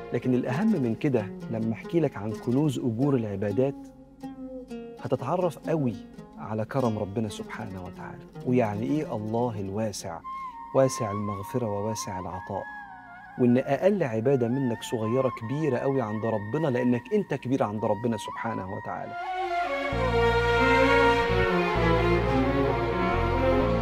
لكن الأهم من كده لما أحكي لك عن كنوز أجور العبادات هتتعرف قوي على كرم ربنا سبحانه وتعالى ويعني إيه الله الواسع واسع المغفرة وواسع العطاء وإن أقل عبادة منك صغيرة كبيرة قوي عند ربنا لأنك أنت كبير عند ربنا سبحانه وتعالى